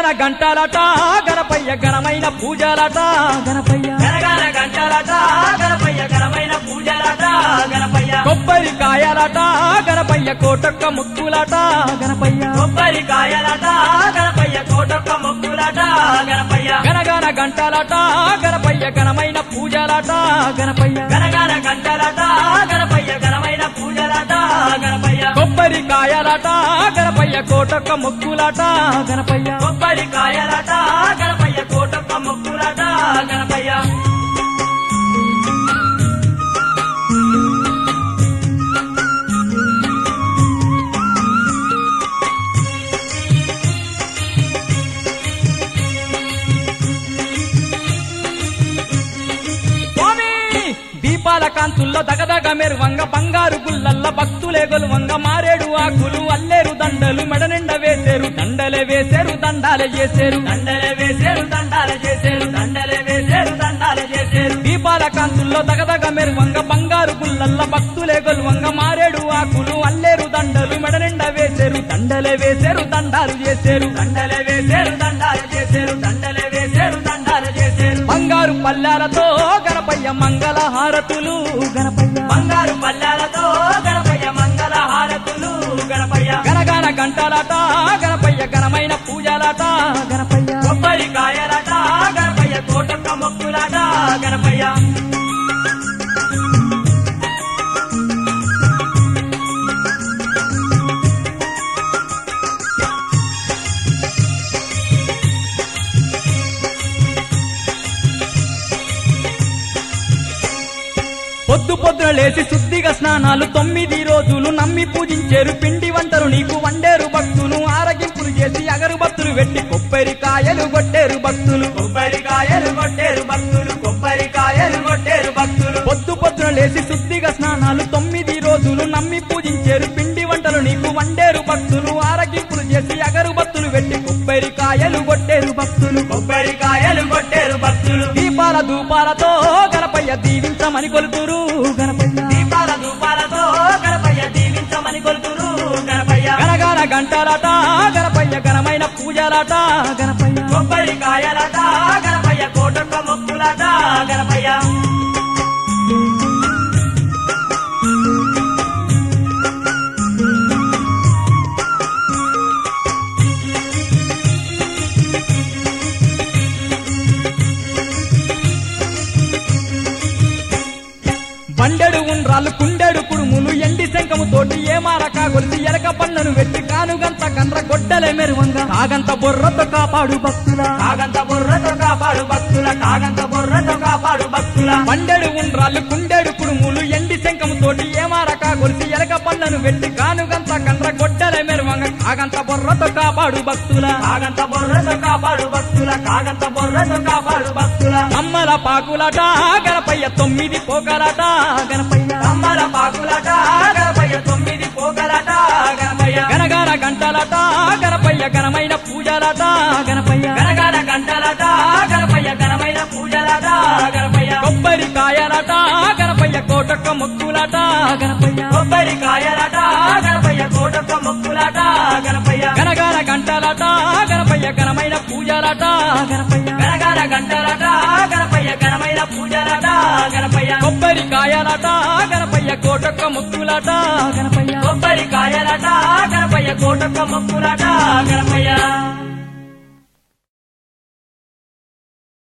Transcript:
గంటలట గణపయ్య ఘనమైన పూజలట గణపయ్య గనగన గంటలట గణపయ్య ఘనమైన పూజలట గణపయ్య కొబ్బరికాయలట గణపయ్య కోటొక్క ముక్కులట గణపయ్య కొబ్బరికాయలట గణపయ్య కోటొక్క మొక్కులట గణపయ్య గనగన గంటలట గణపయ్య ఘనమైన పూజలట గణపయ్య గనగన గంటలట గణపయ్య ఘనమైన పూజలట గణపయ్య కొబ్బరికాయలట గణపయ్య కోటొక్క ముక్కులట గణపయ్య కొబ్బరికాయలట గణపయ్య కోటొక్క మొక్కులట గణపయ్య స్వామి దీపాల కాంతుల్లో దగదగ మెరువంగ బంగారు గుల్లల్ల భక్తులే గొలువంగ మారేడు ఆకులు అల్లేరు దండలు మెడ నిండ వేసేరు దండలే వేసేరు దండాలే చేసేరు దండలే వేసేరు దండాలు చేసేరు దండలే వేసేరు దండాలు చేసేరు దీపాల కాంతుల్లో దగదగ మెరువంగ బంగారు గుల్లల్ల భక్తులే గొలువంగ మారేడు ఆకులు అల్లేరు దండలు మెడ నిండ వేసేరు దండలే వేసేరు దండాలు చేసేరు దండలే వేసేరు దండాలు చేసేరు దండలే వేసేరు దండాలు చేసేరు బంగారు పల్లాలతో గణపయ్య మంగళ హారతులు గణపయ్య బంగారు పల్లెలతో గణపయ్య మంగళ హారతులు గణపయ్య గనగన గంటలట గణపయ్య ఘనమైన పూజలట గణపయ్య కొబ్బరికాయలట గణపయ్య కోటొక్క మొక్కులట గణపయ్య పొద్దు పొద్దున లేచి శుద్ధిగా స్నానాలు తొమ్మిది రోజులు నమ్మి పూజించేరు పిండి వంటలు నీకు వండేరు భక్తులు ఆరగింపులు చేసి అగరుబత్తులు పెట్టి కొబ్బరికాయలు కొట్టేరు భక్తులు కొబ్బరికాయలు కొట్టేరు భక్తులు కొబ్బరికాయలు కొట్టేరు భక్తులు పొద్దు పొద్దున లేచి శుద్ధిగా స్నానాలు తొమ్మిది రోజులు నమ్మి పూజించేరు పిండి వంటలు నీకు వండేరు భక్తులు ఆరగింపులు చేసి అగరుబత్తులు పెట్టి కొబ్బరికాయలు కొట్టేరు భక్తులు కొబ్బరికాయలు కొట్టేరు భక్తులు దీపాల ధూపాలతో గణపయ్య దీవించమని కొలుతురు గణపయ్య దీపాల ధూపాలతో గణపయ్య దీవించమని కొలుతురు గణపయ్య గనగన గంటలట గణపయ్య ఘనమైన పూజలట గణపయ్య కొబ్బరికాయలట గణపయ్య కోటొక్క మొక్కులట గణపయ్య బండెడు ఉండ్రాలు కుండెడు కుడుములు ఎండి శంఖము తోటి ఏమారక గొలిసి ఎలక పళ్ళను వెట్టి కానుగంత కండ్ర గొడ్డలే మెరువంగా కాగంత బొర్రతో కాపాడు భక్తుల కాగంత బుర్రతో కాపాడు భక్తుల కాగంత బుర్రతో కాపాడు భక్తుల బండెడు ఉండ్రాలు కుండెడు కుడుములు ఎండి శంఖము తోటి ఏమారక గొలిసి ఎలక పళ్ళను వెట్టి కానుగంత కండ్ర గొడ్డలే మెరువంగా కాగంత బొర్రతో కాపాడు భక్తుల కాగంత బుర్రతో కాపాడు భక్తుల కాగంత బుర్రతో కాపాడు భక్తుల అమ్మల పాకులట గణపయ్య తొమ్మిది పోకలట గణపయ్య అమ్మల పాకులట గణపయ్య తొమ్మిది పోకలట గణపయ్య గనగన గంటలట గణపయ్య ఘనమైన పూజలట గణపయ్య గనగన గంటలట గణపయ్య ఘనమైన పూజలట గణపయ్య కొబ్బరికాయలట గణపయ్య కోటొక్క ముక్కులట గణపయ్య కొబ్బరికాయలట గణపయ్య కోటొక్క మొక్కులట గణపయ్య గనగన గంటలట గణపయ్య ఘనమైన పూజలట గణపయ్య గనగన గంటలట గణపయ్య ఘనమైన పూజలట గణపయ్య కొబ్బరికాయలట గణపయ్య కోటొక్క ముక్కులట గణపయ్య కొబ్బరికాయలట గణపయ్య కోటొక్క మొక్కులట గణపయ్య